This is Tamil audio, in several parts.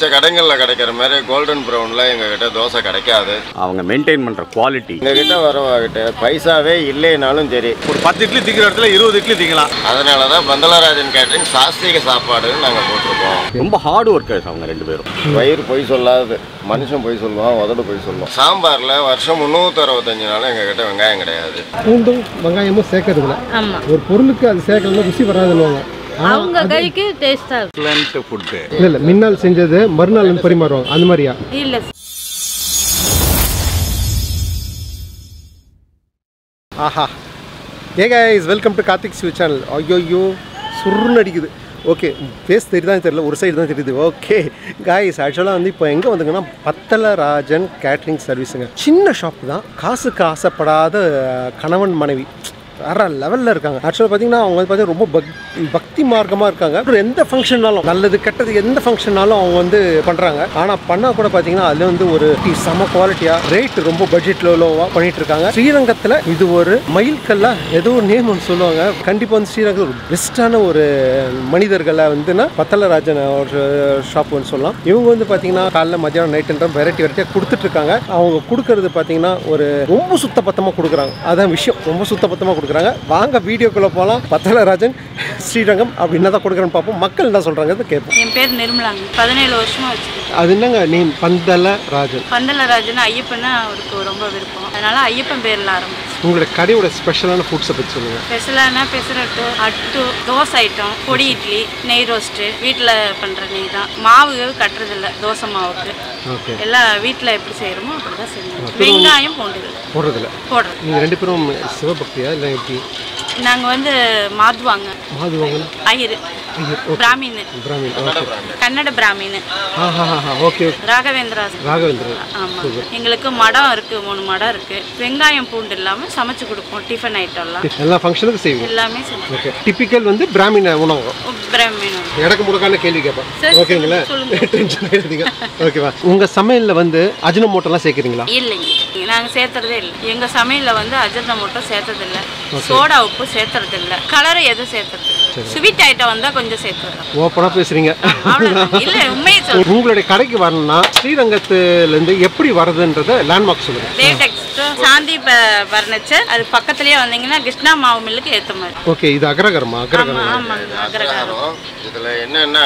மிச்ச கடைகளில் கிடைக்கிற மாதிரி கோல்டன் ப்ரௌனில் எங்ககிட்ட தோசை கிடைக்காது அவங்க மெயின்டைன் பண்ணுற குவாலிட்டி எங்ககிட்ட வரவாகிட்ட பைசாவே இல்லைனாலும் சரி ஒரு பத்து இட்லி திங்கிற இடத்துல இருபது இட்லி திங்கலாம் அதனால தான் பந்தலராஜன் கேட்டரிங் சாஸ்திரிக சாப்பாடுன்னு நாங்கள் போட்டிருக்கோம் ரொம்ப ஹார்ட் ஒர்க்கர்ஸ் அவங்க ரெண்டு பேரும் வயிறு பொய் சொல்லாது மனுஷன் பொய் சொல்லுவான் உதடு பொய் சொல்லுவான் சாம்பாரில் வருஷம் முந்நூற்றி அறுபத்தஞ்சு நாள் எங்ககிட்ட வெங்காயம் கிடையாது பூண்டும் வெங்காயமும் சேர்க்கறதுல ஆமா ஒரு பொருளுக்கு அது சேர்க்கலன்னா ருசி வராதுன்னுவாங்க அவங்க கைக்கு டேஸ்டா இருக்கும் எக்ஸலண்ட் ஃபுட்டு இல்லை இல்லை மின்னால் செஞ்சது மறுநாள் வந்து பரிமாறுவாங்க அந்த மாதிரியா இல்ல ஆஹா hey guys welcome to Karthik sweet channel ஐயோ சுருன்னு அடிக்குது ஓகே ஃபேஸ் தெரியுதான் தெரியல ஒரு சைடு தான் தெரியுது ஓகே காய்ஸ் ஆக்சுவலாக வந்து இப்போ எங்கே வந்துங்கன்னா பத்தலராஜன் கேட்ரிங் சர்வீஸுங்க சின்ன ஷாப் தான் காசுக்கு ஆசைப்படாத கணவன் மனைவி வேற லெவலில் இருக்காங்க ஆக்சுவலாக பார்த்தீங்கன்னா அவங்க வந்து பார்த்தீங்கன்னா ரொம்ப பக் பக்தி மார்க்கமாக இருக்காங்க அப்புறம் எந்த ஃபங்க்ஷன்னாலும் நல்லது கெட்டது எந்த ஃபங்க்ஷன்னாலும் அவங்க வந்து பண்ணுறாங்க ஆனால் பண்ணால் கூட பார்த்தீங்கன்னா அதில் வந்து ஒரு செம குவாலிட்டியாக ரேட் ரொம்ப பட்ஜெட் லோவாக பண்ணிட்டு இருக்காங்க ஸ்ரீரங்கத்தில் இது ஒரு மைல்கல்ல ஏதோ ஒரு நேம் ஒன்று சொல்லுவாங்க கண்டிப்பாக வந்து ஸ்ரீரங்கத்தில் ஒரு பெஸ்ட்டான ஒரு மனிதர்களை வந்துன்னா பத்தலராஜன் ஒரு ஷாப் ஒன்று சொல்லலாம் இவங்க வந்து பார்த்தீங்கன்னா காலைல மத்தியானம் நைட்டுன்ற வெரைட்டி வெரைட்டியாக கொடுத்துட்டு இருக்காங்க அவங்க கொடுக்கறது பார்த்தீங்கன்னா ஒரு ரொம்ப சுத்தபத்தமாக கொடுக்குறாங்க அதான் விஷயம் ரொம்ப சுத்தபத்தமாக கொடுக்குறாங்க வாங்க வீடியோக்குள்ளே போகலாம் பத்தலராஜன் ஸ்ரீரங்கம் அப்படி என்ன தான் கொடுக்குறேன்னு பார்ப்போம் மக்கள் என்ன சொல்கிறாங்க கேட்போம் என் பேர் நிர்மலாங்க பதினேழு வருஷமா வச்சிருக்கேன் அது என்னங்க நேம் பந்தலராஜன் பந்தலராஜன் ஐயப்பன்னா அவருக்கு ரொம்ப விருப்பம் அதனால ஐயப்பன் பேர்ல ஆரம்பிச்சு உங்களோட கடையோட ஸ்பெஷலான ஃபுட்ஸை பற்றி சொல்லுங்கள் ஸ்பெஷலான பெசரட்டு அட்டு தோசை ஐட்டம் பொடி இட்லி நெய் ரோஸ்ட்டு வீட்டில் பண்ணுற நெய் தான் மாவு கட்டுறதில்ல தோசை மாவுக்கு ஓகே எல்லாம் வீட்டில் எப்படி செய்கிறோமோ அப்படி தான் செய்யணும் வெங்காயம் பூண்டு போடுறதில்ல போடுறது நீங்கள் ரெண்டு பேரும் சிவபக்தியா இல்லை எப்படி நாங்கள் வந்து மாதுவாங்க மாது வாங்கணும் ஐயர் பிராமின் பிராமின் ஓகே கன்னட பிராமின் ஆ ஹா ஹா ஹா ஓகே ஓகே ராகவேந்திரா ராகவேந்திரன் ஆமா எங்களுக்கு மடம் இருக்கு மூணு மடம் இருக்கு வெங்காயம் பூண்டு இல்லாம சமைச்சு கொடுப்போம் டிஃபன் ஐட்டம் எல்லாம் எல்லா ஃபங்க்ஷனுக்கும் செய்வீங்க எல்லாமே செஞ்சு ஓகே டிப்பிக்கல் வந்து பிராமின உணவு பிராமின் எனக்கு முடுக்கான கேள்வி கேட்பேன் சரி, ஓகேங்களா சொல்லுங்க. டென்ஷன் ஆயிடுறீங்க ஓகேவா உங்கள் சமையலில் வந்து அஜினமோட்டோலாம் சேர்க்குறீங்களா இல்லைங்க நாங்க சேர்த்துறதே இல்லை எங்க சமையல்ல வந்து அஜந்தா மட்டும் சேர்த்தது இல்ல சோடா உப்பு சேர்த்துறது இல்ல கலர் எதுவும் சேர்த்துறது இல்ல ஸ்வீட் ஐட்டம் வந்தா கொஞ்சம் சேர்த்துறோம் ஓப்பனாக பேசுகிறீங்க அவ்வளவுதான் இல்ல உண்மையை சொல்றேன் உங்களுடைய கடைக்கு வரணும்னா ஸ்ரீரங்கத்துலேருந்து எப்படி வருதுன்றத லேண்ட்மார்க் சொல்லுங்கள் தேவ் டெக்ஸ்ட் சாந்தி பர்னிச்சர் அது பக்கத்துலயே வந்தீங்கன்னா கிருஷ்ணா மாவு மில்லுக்கு ஏத்த மாதிரி ஓகே இது அக்ரகரமா ஆமா அக்ரகரம் ஆமாங்க அக்ரகாரம் வரும் இதில் என்னென்னா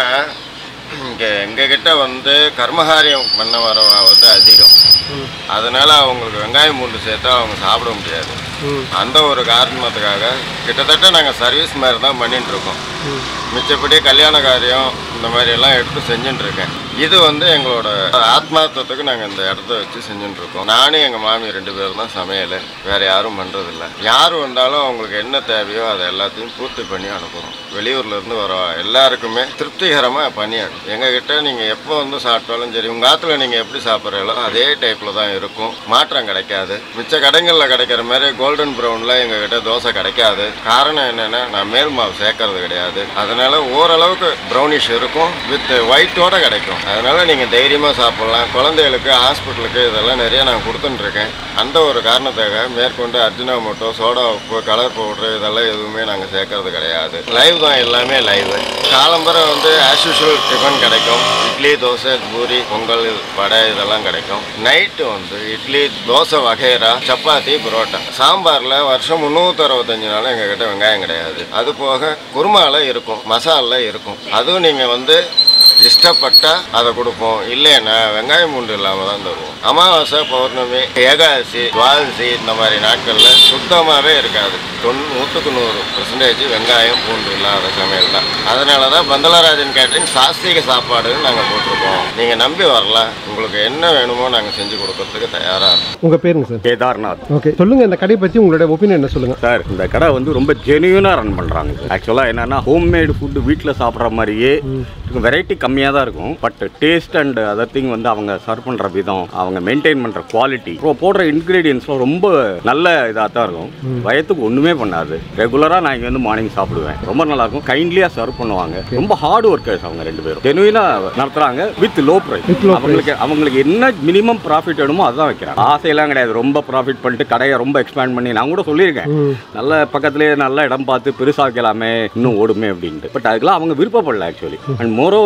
இங்கே எங்ககிட்ட வந்து கர்மகாரியம் பண்ண வரவா வந்து அதிகம் அதனால அவங்களுக்கு வெங்காயம் பூண்டு சேர்த்தா அவங்க சாப்பிட முடியாது அந்த ஒரு காரணத்துக்காக கிட்டத்தட்ட நாங்கள் சர்வீஸ் மாதிரி தான் பண்ணிட்டு இருக்கோம் மிச்சப்படி கல்யாண காரியம் இந்த மாதிரி எல்லாம் எடுத்து செஞ்சுட்டு இருக்கேன் இது வந்து எங்களோட ஆத்மார்த்தத்துக்கு நாங்கள் இந்த இடத்த வச்சு செஞ்சுட்டு இருக்கோம் நானும் எங்கள் மாமி ரெண்டு பேரும் தான் சமையல் வேற யாரும் பண்ணுறதில்ல யார் வந்தாலும் அவங்களுக்கு என்ன தேவையோ அதை எல்லாத்தையும் பூர்த்தி பண்ணி அனுப்புகிறோம் வெளியூர்ல இருந்து வர எல்லாருக்குமே திருப்திகரமாக பண்ணி அனுப்பும் எங்ககிட்ட நீங்கள் எப்போ வந்து சாப்பிட்டாலும் சரி உங்கள் ஆற்றுல நீங்கள் எப்படி சாப்பிட்றீங்களோ அதே டைப்பில் தான் இருக்கும் மாற்றம் கிடைக்காது மிச்ச கடைகளில் கிடைக்கிற மாதிரி கோல்டன் ப்ரௌனில் எங்ககிட்ட தோசை கிடைக்காது காரணம் என்னென்னா நான் மேல் மாவு சேர்க்கறது கிடையாது அதனால ஓரளவுக்கு ப்ரௌனிஷ் இருக்கும் வித் ஒயிட்டோட கிடைக்கும் அதனால நீங்கள் தைரியமாக சாப்பிட்லாம் குழந்தைகளுக்கு ஹாஸ்பிட்டலுக்கு இதெல்லாம் நிறைய நான் கொடுத்துட்டுருக்கேன் அந்த ஒரு காரணத்துக்காக மேற்கொண்டு அர்ஜுனாமோட்டோ சோடா உப்பு கலர் பவுட்ரு இதெல்லாம் எதுவுமே நாங்கள் சேர்க்கறது கிடையாது லைவ் தான் எல்லாமே லைவ் காலம்பரை வந்து ஆஸ் யூஷுவல் டிஃபன் கிடைக்கும் இட்லி தோசை பூரி பொங்கல் வடை இதெல்லாம் கிடைக்கும் நைட்டு வந்து இட்லி தோசை வகைரா சப்பாத்தி புரோட்டா சாம்பாரில் வருஷம் முந்நூற்றி அறுபத்தஞ்சு நாள் எங்ககிட்ட வெங்காயம் கிடையாது அது போக குருமால இருக்கும் மசாலில் இருக்கும் அதுவும் நீங்கள் வந்து இஷ்டப்பட்டா அதை கொடுப்போம் இல்லைன்னா வெங்காயம் பூண்டு இல்லாமல் தான் தருவோம் அமாவாசை பௌர்ணமி ஏகாதசி துவாதசி இந்த மாதிரி நாட்களில் சுத்தமாகவே இருக்காது தொண்ணூ நூற்றுக்கு நூறு பர்சன்டேஜ் வெங்காயம் பூண்டு இல்லாத சமையல் தான் அதனால தான் பந்தலராஜன் கேட்டரிங் சாஸ்திரிக சாப்பாடுன்னு நாங்கள் போட்டிருக்கோம் நீங்கள் நம்பி வரலாம் உங்களுக்கு என்ன வேணுமோ நாங்கள் செஞ்சு கொடுக்கறதுக்கு தயாராக இருக்கோம் உங்கள் பேருங்க சார் கேதார்நாத் ஓகே சொல்லுங்கள் இந்த கடையை பற்றி உங்களோட ஒப்பீனியன் என்ன சொல்லுங்கள் சார் இந்த கடை வந்து ரொம்ப ஜெனியூனாக ரன் பண்ணுறாங்க ஆக்சுவலாக என்னன்னா ஹோம்மேடு ஃபுட்டு வீட்டில் சாப்பிட்ற மாதிரியே வெரைட்டி கம்மியாக தான் இருக்கும் but taste and other thing வந்து அவங்க சர்வ் பண்ணுற விதம் அவங்க மெயின்டைன் பண்ணுற குவாலிட்டி அப்புறம் போடுற இன்க்ரீடியன்ஸ்லாம் ரொம்ப நல்ல இதாக தான் இருக்கும் வயத்துக்கு ஒன்றுமே பண்ணாது ரெகுலராக நான் இங்கே வந்து மார்னிங் சாப்பிடுவேன் ரொம்ப நல்லா இருக்கும் கைண்ட்லியாக சர்வ் பண்ணுவாங்க ரொம்ப ஹார்ட் ஒர்க்கர்ஸ் அவங்க ரெண்டு பேரும் ஜெனுவினாக நடத்துகிறாங்க with low price With low அவங்களுக்கு அவங்களுக்கு என்ன மினிமம் ப்ராஃபிட் வேணுமோ அதுதான் வைக்கிறாங்க ஆசையெல்லாம் கிடையாது ரொம்ப ப்ராஃபிட் பண்ணிட்டு கடையை ரொம்ப எக்ஸ்பேண்ட் பண்ணி நான் கூட சொல்லியிருக்கேன் நல்ல பக்கத்துலேயே நல்ல இடம் பார்த்து பெருசாக்கலாமே இன்னும் ஓடுமே அப்படின்ட்டு பட் அதுக்கெல்லாம் அவங்க விருப்பப்படல actually and moreover that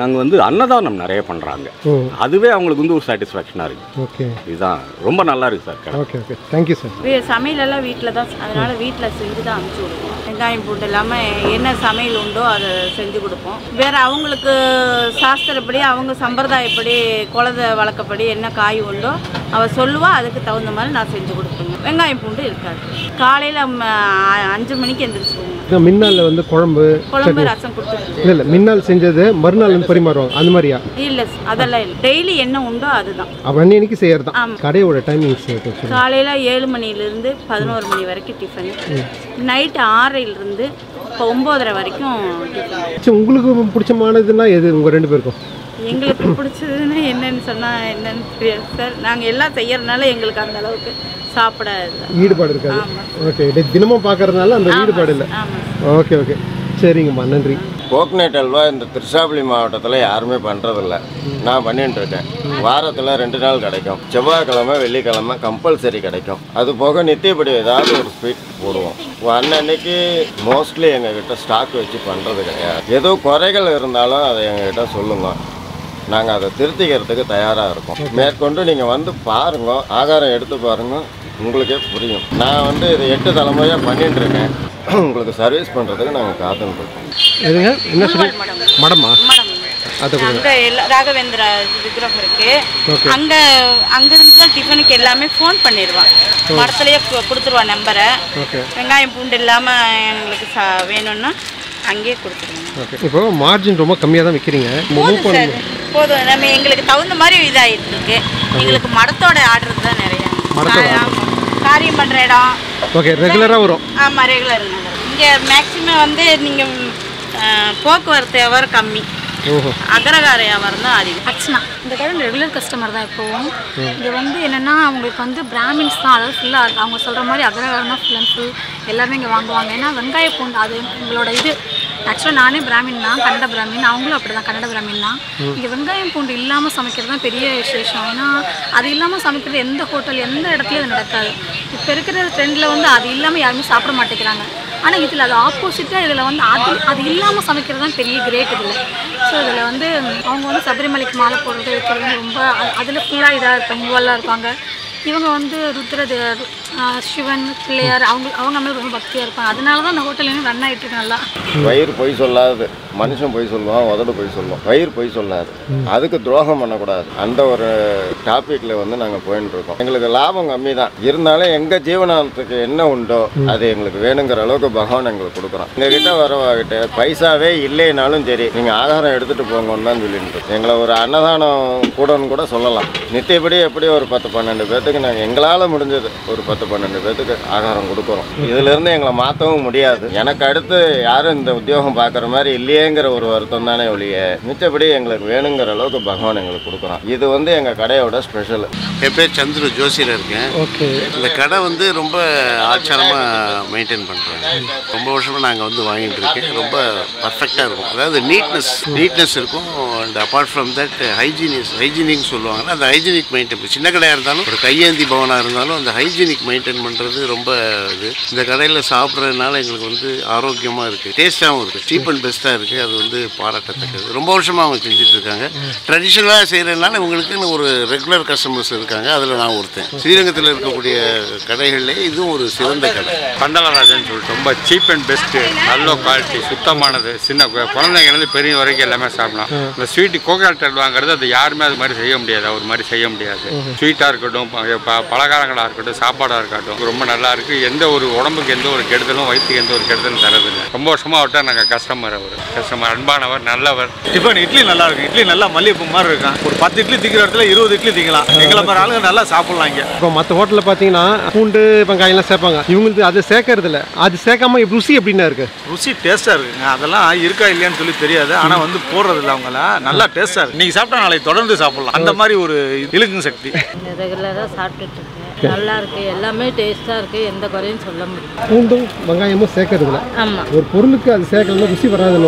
அங்கே வந்து அன்னதானம் நிறைய பண்ணுறாங்க ஓ அதுவே அவங்களுக்கு வந்து ஒரு சாட்டிஸ்ஃபேக்ஷனாக இருக்குது ஓகே இதுதான் ரொம்ப நல்லா இருக்குது சார் கடை ஓகே ஓகே தேங்க்யூ சார் வே- சமையலெல்லாம் வீட்டில் தான் அதனால வீட்டில் செஞ்சு தான் அனுப்பிச்சி விடுவோம் வெங்காயம் பூண்டு இல்லாமல் என்ன சமையல் உண்டோ அதை செஞ்சு கொடுப்போம் வேற அவங்களுக்கு சாஸ்திரப்படி அவங்க சம்பிரதாயப்படி குலத வழக்கப்படி என்ன காய் உண்டோ அவள் சொல்லுவா அதுக்கு தகுந்த மாதிரி நான் செஞ்சு கொடுப்பேங்க வெங்காயம் பூண்டு இருக்காது காலையில் அஞ்சு மணிக்கு எந்திரிச்சுவோங்க இது மின்னாலில் வந்து குழம்பு குழம்பு ரசம் கொடுத்துருவோம் இல்லை இல்லை மின்னால் செஞ்சது மறுநாள் வந்து பரிமாறுவாங்க அந்த மாதிரியா இல்லை அதெல்லாம் இல்லை டெய்லி என்ன உண்டோ அதுதான் அவன் அன்னைக்கு செய்யறது தான் ஆமா. கடையோட டைமிங்ஸ் சொல்லுங்கள் காலையில் ஏழு மணிலேருந்து பதினோரு மணி வரைக்கும் டிஃபன் நைட்டு ஆறரைலேருந்து இப்போ ஒம்போதரை வரைக்கும் டிஃபன் சரி உங்களுக்கு பிடிச்சமானதுன்னா எது உங்கள் ரெண்டு பேருக்கும் எங்களுக்கு பிடிச்சதுன்னா என்னன்னு சொன்னால் என்னன்னு தெரியாது சார் நாங்கள் எல்லாம் செய்யறதுனால எங்களுக்கு அந்த அளவுக்கு சாப்பிட இல்லை ஈடுபாடு இருக்காது ஆமாம் ஓகே டே- தினமும் பார்க்கறதுனால அந்த ஈடுபாடு இல்லை ஆமாம் ஓகே ஓகே சரிங்கம்மா நன்றி கோக்னட் அல்வா இந்த திருச்சாப்புளி மாவட்டத்தில் யாருமே பண்ணுறதில்ல நான் பண்ணிட்டு இருக்கேன் வாரத்தில் ரெண்டு நாள் கிடைக்கும் செவ்வாய்க்கிழமை வெள்ளிக்கிழமை கம்பல்சரி கிடைக்கும் அது போக நித்தியப்படி ஏதாவது ஒரு ஸ்வீட் போடுவோம் அன்னன்னைக்கு மோஸ்ட்லி எங்ககிட்ட ஸ்டாக் வச்சு பண்ணுறது கிடையாது ஏதோ குறைகள் இருந்தாலும் அதை எங்ககிட்ட சொல்லுங்க நாங்கள் அதை திருத்திக்கிறதுக்கு தயாராக இருக்கோம் மேற்கொண்டு நீங்கள் வந்து பாருங்க ஆகாரம் எடுத்து பாருங்க உங்களுக்கே புரியும் நான் வந்து இது எட்டு தலைமுறையாக பண்ணிட்டு இருக்கேன் உங்களுக்கு சர்வீஸ் பண்ணுறதுக்கு நாங்கள் காத்துட்டு இருக்கோம் எதுங்க என்ன சொல்லி மடம் மடமா மடம் அது அங்கே எல்லா ராகவேந்திர விக்கிரகம் இருக்கு அங்கே அங்கேருந்து தான் டிஃபனுக்கு எல்லாமே ஃபோன் பண்ணிடுவான் மடத்துலேயே கொடுத்துருவான் நம்பரை ஓகே வெங்காயம் பூண்டு இல்லாமல் எங்களுக்கு சா வேணும்னா அங்கேயே கொடுத்துருவோம் ஓகே இப்போ மார்ஜின் ரொம்ப கம்மியாக தான் விற்கிறீங்க மூவ் போதும் சார் போதும் நம்ம எங்களுக்கு தகுந்த மாதிரி இதாகிட்டு இருக்கு எங்களுக்கு மடத்தோட ஆர்டர் தான் நிறைய மடத்தோட ஆ, ஆமா. காரியம் பண்ணுற இடம் ஓகே ரெகுலராக வரும் ஆமாம் ரெகுலருங்க இங்கே மேக்ஸிமம் வந்து நீங்கள் போக்குவரத்து வியாபாரம் கம்மி ஓஹோ அகரகார வியாபாரம் தான் அதிகம் அர்ச்சனா இந்த கடை ரெகுலர் கஸ்டமர் தான் இப்போவும் இது வந்து என்னென்னா அவங்களுக்கு வந்து பிராமின்ஸ் தான் அதாவது ஃபுல்லாக அவங்க சொல்கிற மாதிரி அகரகாரம் தான் ஃபுல் அண்ட் ஃபுல் எல்லாமே இங்கே வாங்குவாங்க ஏன்னா வெங்காய பூண்டு அது உங்களோட இது ஆக்சுவலாக நானே பிராமின் தான் கன்னட பிராமின் அவங்களும் அப்படி தான் கன்னட பிராமின் தான் இங்கே வெங்காயம் பூண்டு இல்லாமல் சமைக்கிறது தான் பெரிய விசேஷம் ஏன்னா அது இல்லாமல் சமைக்கிறது எந்த ஹோட்டல் எந்த இடத்துலையும் அது நடக்காது இப்போ இருக்கிற ட்ரெண்டில் வந்து அது இல்லாமல் யாருமே சாப்பிட மாட்டேங்கிறாங்க ஆனால் இதில் அது ஆப்போசிட்டாக இதில் வந்து அது அது இல்லாமல் சமைக்கிறது தான் பெரிய கிரேட் இதில் ஸோ இதில் வந்து அவங்க வந்து சபரிமலைக்கு மாலை போடுறது வைக்கிறது ரொம்ப அதில் ஃபுல்லாக இதாக இருப்பாங்க இன்வால்வாக இருப்பாங்க இவங்க வந்து ருத்ர தே- ஆஹ் சிவன் பிள்ளையார் அவங்க அவங்க மேலே ரொம்ப பக்தியாக இருப்பாங்க அதனால தான் அந்த ஹோட்டல் இன்னும் ரன் ஆகிட்டு இருக்கு நல்லா வயிறு பொய் சொல்லாது மனுஷன் பொய் சொல்லுவான் உதடு பொய் சொல்லுவோம் வயிறு பொய் சொல்லாது அதுக்கு துரோகம் பண்ணக்கூடாது அந்த ஒரு டாப்பிக்கில் வந்து நாங்கள் போயிட்டு இருக்கோம் எங்களுக்கு லாபம் கம்மி தான் இருந்தாலும் எங்கள் ஜீவனாந்தத்துக்கு என்ன உண்டோ அது எங்களுக்கு வேணுங்கிற அளவுக்கு பகவான் எங்களுக்கு கொடுக்குறோம் எங்ககிட்ட வரவாகிட்ட பைசாவே இல்லைனாலும் சரி நீங்கள் ஆகாரம் எடுத்துகிட்டு போங்கன்னு தான் சொல்லிட்டு இருக்கோம். எங்களை ஒரு அன்னதானம் கூடன்னு கூட சொல்லலாம் நித்தியப்படி எப்படி ஒரு பத்து பன்னெண்டு பேர்த்துக்கு நாங்கள் எங்களால் முடிஞ்சது ஒரு பத்து பன்னெண்டு பேர்த்துக்கு ஆகாரம் கொடுக்குறோம் இதிலிருந்து எங்களை மாற்றவும் முடியாது எனக்கு அடுத்து யாரும் இந்த உத்தியோகம் பார்க்குற மாதிரி இல்லையேங்கிற ஒரு வருத்தம் தானே ஒழிய மிச்சப்படி எங்களுக்கு வேணுங்கிற அளவுக்கு பகவான் எங்களுக்கு கொடுக்குறோம் இது வந்து எங்கள் கடையோட ஸ்பெஷல் என் பேர் சந்துரு ஜோசியர் இருக்கேன் ஓகே இந்த கடை வந்து ரொம்ப ஆச்சாரமாக மெயின்டைன் பண்ணுறாங்க ரொம்ப வருஷமாக நாங்கள் வந்து வாங்கிட்டு இருக்கேன் ரொம்ப பர்ஃபெக்டாக இருக்கும் அதாவது நீட்னஸ் நீட்னஸ் இருக்கும் அண்ட் அப்பார்ட் ஃப்ரம் தட் ஹைஜீனிஸ் ஹைஜீனிக் சொல்லுவாங்கல்ல அந்த ஹைஜீனிக் மெயின்டைன் சின்ன கடையாக இருந்தாலும் ஒரு கையேந்தி பவனாக இருந்தாலும் அந்த ஹைஜீனிக் மெயின்டைன் பண்ணுறது ரொம்ப இது இந்த கடையில் சாப்பிட்றதுனால எங்களுக்கு வந்து ஆரோக்கியமாக இருக்குது டேஸ்ட்டாகவும் இருக்குது சீப் அண்ட் பெஸ்ட்டாக இருக்குது அது வந்து பாராட்டத்தக்கது ரொம்ப வருஷமாக அவங்க செஞ்சுட்டு இருக்காங்க ட்ரெடிஷ்னலாக செய்கிறதுனால இவங்களுக்குன்னு ஒரு ரெகுலர் கஸ்டமர்ஸ் இருக்காங்க அதில் நான் ஒருத்தன் ஸ்ரீரங்கத்தில் இருக்கக்கூடிய கடைகள்லேயே இதுவும் ஒரு சிறந்த கடை பண்டலராஜன் சொல்லிட்டு ரொம்ப சீப் அண்ட் பெஸ்ட்டு நல்ல குவாலிட்டி சுத்தமானது சின்ன கு- குழந்தைங்கலேருந்து பெரிய வரைக்கும் எல்லாமே சாப்பிடலாம் இந்த ஸ்வீட் கோகனட் அல்வாங்கிறது அது யாருமே அது மாதிரி செய்ய முடியாது அவர் மாதிரி செய்ய முடியாது ஸ்வீட்டாக இருக்கட்டும் ப- ப- பலகாரங்களாக இருக்கட்டும் சாப்பாடாக இருக்கட்டும் ரொம்ப நல்லா இருக்கு எந்த ஒரு உடம்புக்கு எந்த ஒரு கெடுதலும் வயிற்றுக்கு எந்த ஒரு கெடுதலும் தரதில்லை ரொம்ப வருஷமாக அவர்கிட்ட நாங்கள் கஸ்டமர் அவர் கஸ்டமர் அன்பானவர் நல்லவர் டிஃபன் இட்லி நல்லா இருக்கும் இட்லி நல்லா மல்லிகைப்பூ மாதிரி இருக்கும் ஒரு பத்து இட்லி திக்கிற இடத்துல இருபது இட்லி திங்கலாம் எங்களை மாதிரி ஆளுங்க நல்லா சாப்பிடலாம் இங்கே இப்போ மற்ற ஹோட்டலில் பார்த்தீங்கன்னா பூண்டு வெங்காயம்லாம் சேர்ப்பாங்க இவங்களுக்கு அதை சேர்க்கறது இல்ல அது சேர்க்காம ருசி எப்படின்னா இருக்கு ருசி டேஸ்ட்டாக இருக்குங்க அதெல்லாம் இருக்கா இல்லையான்னு சொல்லி தெரியாது ஆனால் வந்து போடுறது இல்லை அவங்கள நல்லா டேஸ்ட்டாக இருக்கு நீங்கள் சாப்பிட்டா நாளைக்கு தொடர்ந்து சாப்பிடலாம் அந்த மாதிரி ஒரு இழுக்கும் சக்தி ரெகுலராக சாப்பிட்டுட்டு இருக்கேன் நல்லா இருக்கு எல்லாமே டேஸ்ட்டாக இருக்கு எந்த குறையும் சொல்ல முடியும் பூண்டும் வெங்காயமும் சேர்க்கறது இல்ல ஆமாம் ஒரு பொருளுக்கு அது சேர்க்கலன்னா ருசி வராதுன்னுவாங்க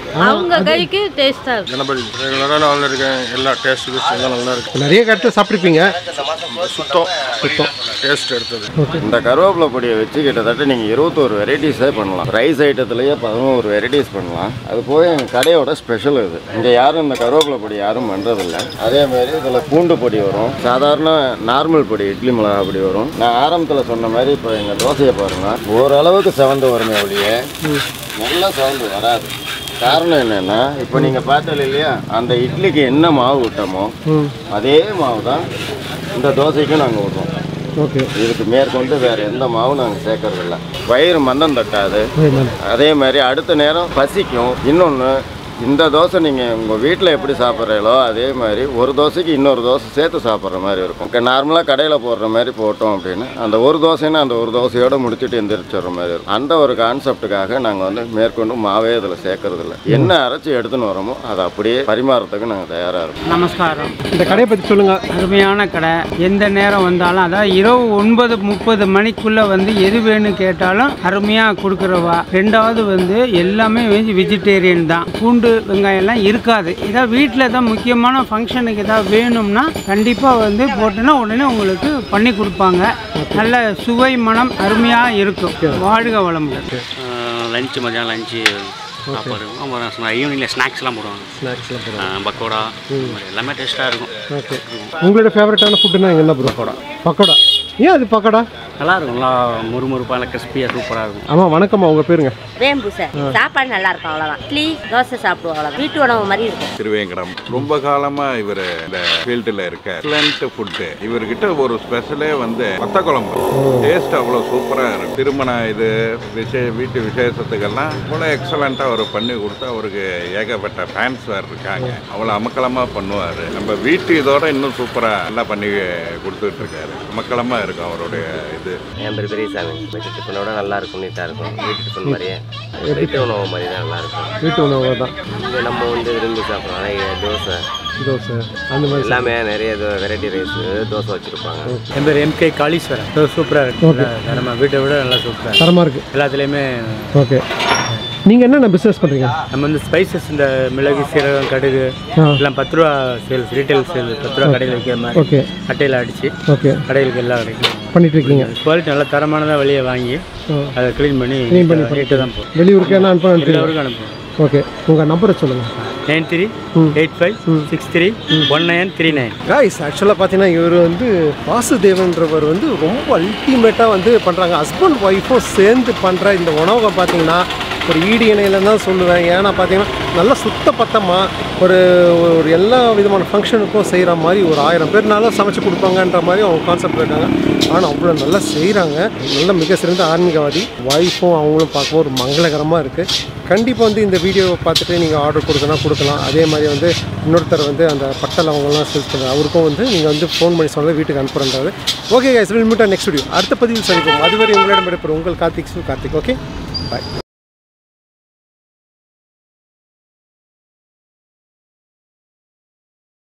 அவங்க கைக்கு டேஸ்ட்டாக இருக்கும் கணபதி ரெகுலராக நான் இருக்கேன் எல்லா டேஸ்ட் கீஸ்ட் எல்லாம் நல்லா இருக்கு நிறைய கருத்து சாப்பிட்ருப்பீங்க சுத்தம் சுத்தம் டேஸ்ட் எடுத்தது இந்த கருவேப்பிலை பொடியை வச்சு கிட்டத்தட்ட நீங்கள் இருபத்தோரு வெரைட்டிஸே பண்ணலாம் ரைஸ் ஐட்டத்துலேயே பதினோரு வெரைட்டிஸ் பண்ணலாம் அது போய் எங்கள் கடையோட ஸ்பெஷல் இது இங்கே யாரும் இந்த கருவேப்பிலை பொடி யாரும் பண்ணுறதில்ல அதே மாதிரி இதில் பூண்டு பொடி வரும் சாதாரண நார்மல் பொடி இட்லி மிளகா பொடி வரும் நான் ஆரம்பத்தில் சொன்ன மாதிரி இப்போ எங்கள் தோசையை பாருங்கள் ஓரளவுக்கு செவந்து வருமே ஒழிய நல்லா செவந்து வராது காரணம் என்னன்னா இப்போ நீங்கள் பார்த்தது இல்லையா அந்த இட்லிக்கு என்ன மாவு விட்டோமோ அதே மாவு தான் இந்த தோசைக்கும் நாங்கள் விடுறோம் ஓகே இதுக்கு மேற்கொண்டு வேற எந்த மாவும் நாங்கள் சேர்க்கறதில்ல வயிறு மந்தம் தட்டாது அதே மாதிரி அடுத்த நேரம் பசிக்கும் இன்னொன்று இந்த தோசை நீங்கள் உங்கள் வீட்டில் எப்படி சாப்பிட்றீங்களோ அதே மாதிரி ஒரு தோசைக்கு இன்னொரு தோசை சேர்த்து சாப்பிட்ற மாதிரி இருக்கும் நார்மலாக கடையில் போடுற மாதிரி போட்டோம் அப்படின்னு அந்த ஒரு தோசைன்னா அந்த ஒரு தோசையோடு முடிச்சுட்டு எந்திரிச்சிடுற மாதிரி இருக்கும் அந்த ஒரு கான்செப்டுக்காக நாங்கள் வந்து மேற்கொண்டு மாவே இதில் சேர்க்கறதில்ல என்ன அரைச்சி எடுத்துன்னு வரோமோ அதை அப்படியே பரிமாறத்துக்கு நாங்கள் தயாராக இருக்கோம் நமஸ்காரம் இந்த கடையை பற்றி சொல்லுங்கள் அருமையான கடை எந்த நேரம் வந்தாலும் அதாவது இரவு ஒன்பது முப்பது மணிக்குள்ளே வந்து எது வேணும் கேட்டாலும் அருமையாக கொடுக்குறவா ரெண்டாவது வந்து எல்லாமே வெஜிடேரியன் தான் பூண்டு வெங்காயம் எல்லாம் இருக்காது இதான் வீட்டில் தான் முக்கியமான ஃபங்க்ஷனுக்கு ஏதாவது வேணும்னா கண்டிப்பாக வந்து போட்டோன்னா உடனே உங்களுக்கு பண்ணி கொடுப்பாங்க நல்ல சுவை மனம் அருமையாக இருக்கும் வாழ்க வளமுடன் லஞ்சு மதியானம் லஞ்சு சாப்பாடு அப்புறம் ஈவினிங்கில் ஸ்நாக்ஸ்லாம் போடுவாங்க ஸ்நாக்ஸ்லாம் ஆ, பக்கோடா இந்த மாதிரி எல்லாமே டேஸ்ட்டாக இருக்கும் ஓகே உங்களோட ஃபேவரட்டான ஃபுட்டுனா என்ன ப்ரோ பக்கோடா பக்கோடா ஏன் அது பக்கோடா நல்லா இருக்கும் நல்லா முறுமுறுப்பாக நல்லா கிறிஸ்பியாக சூப்பராக இருக்கும் ஆமாம் வணக்கம்மா உங்கள் பேருங்க வேம்பு சார் சாப்பாடு நல்லா இருக்கும் அவ்வளோதான் இட்லி தோசை சாப்பிடுவோம் அவ்வளோதான் வீட்டு உணவு மாதிரி இருக்கும் திருவேங்கடம் ரொம்ப காலமா இவர் இந்த ஃபீல்டில் இருக்கார் எக்ஸலண்ட் ஃபுட்டு இவர்கிட்ட ஒரு ஸ்பெஷலே வந்து வத்த குழம்பு டேஸ்ட் அவ்வளோ சூப்பராக இருக்கும் திருமண இது விசே வீட்டு விசேஷத்துக்கெல்லாம் அவ்வளோ எக்ஸலண்ட்டாக அவர் பண்ணி கொடுத்து அவருக்கு ஏகப்பட்ட ஃபேன்ஸ் வேறு இருக்காங்க அவ்வளோ அமக்கலமாக பண்ணுவார் நம்ம வீட்டு இதோட இன்னும் சூப்பராக நல்லா பண்ணி கொடுத்துட்டு இருக்காரு அமக்கலமாக இருக்கும் அவருடைய இது என் பேர் பெரியசாமி வீட்டு டிஃபனோட நல்லா இருக்கும் நீட்டாக இருக்கும் வீட்டு டிஃபன் மாதிரியே வீட்டு உணவு மாதிரி தான் நல்லா இருக்கும் வீட்டு உணவு தான் இங்கே நம்ம வந்து விரும்பி சாப்பிடலாம் நிறைய தோசை தோசை அந்த மாதிரி எல்லாமே நிறைய வெரைட்டி ரைஸ் தோசை வச்சுருப்பாங்க என் பேர் எம்கே காளீஸ்வரன் சூப்பராக இருக்கு நம்ம வீட்டை விட நல்லா சூப்பராக தரமாக இருக்கு எல்லாத்துலேயுமே ஓகே நீங்கள் என்னென்ன பிஸ்னஸ் பண்ணுறீங்க நம்ம வந்து ஸ்பைசஸ் இந்த மிளகு சீரகம் கடுகு ஆ. எல்லாம் பத்து ரூபா சேல்ஸ் ரீட்டைல் சேல் பத்து ரூபா கடையில் விற்கிற மாதிரி ஓகே அட்டையில் அடித்து ஓகே கடைகளுக்கு எல்லாம் கிடைக்கும் பண்ணிட்டு இருக்கீங்க குவாலிட்டி நல்லா தரமானதாக வெளியே வாங்கி ஆ. அதை க்ளீன் பண்ணி க்ளீன் பண்ணி ரேட்டு தான் போகும் வெளியூருக்கு என்ன அனுப்ப வெளியூருக்கு அனுப்புவோம் ஓகே உங்கள் நம்பரை சொல்லுங்கள் nine three eight five six three one nine three nine guys ஆக்சுவலாக பார்த்தீங்கன்னா இவர் வந்து வாசுதேவன்றவர் வந்து ரொம்ப அல்டிமேட்டாக வந்து பண்ணுறாங்க ஹஸ்பண்ட் ஒய்ஃபும் சேர்ந்து பண்ணுற இந்த உணவகம் பார்த்தீங்கன்னா ஒரு ஈடு இணையிலன்னு தான் சொல்லுவேன் ஏன்னா பார்த்தீங்கன்னா நல்லா சுத்த பத்தமாக ஒரு ஒரு எல்லா விதமான ஃபங்க்ஷனுக்கும் செய்கிற மாதிரி ஒரு ஆயிரம் பேர்னால சமைச்சு கொடுப்பாங்கன்ற மாதிரி அவங்க கான்செப்ட் இருக்காங்க ஆனால் அவ்வளோ நல்லா செய்கிறாங்க நல்ல மிக சிறந்த ஆன்மீகவாதி ஒய்ஃபும் அவங்களும் பார்க்கும்போது ஒரு மங்களகரமாக இருக்குது கண்டிப்பாக வந்து இந்த வீடியோவை பார்த்துட்டு நீங்கள் ஆர்டர் கொடுக்கணும் கொடுக்கலாம் அதே மாதிரி வந்து இன்னொருத்தர் வந்து அந்த பட்டல் அவங்களாம் சேல்ஸ் பண்ணுறாங்க அவருக்கும் வந்து நீங்கள் வந்து ஃபோன் பண்ணி சொன்னது வீட்டுக்கு அனுப்புறன்றாரு okay guys will meet next video அடுத்த பதிவில் சந்திப்போம் அதுவரை உங்களிடம் இருப்பது உங்கள் கார்த்திக் சு கார்த்திக் ஓகே பாய்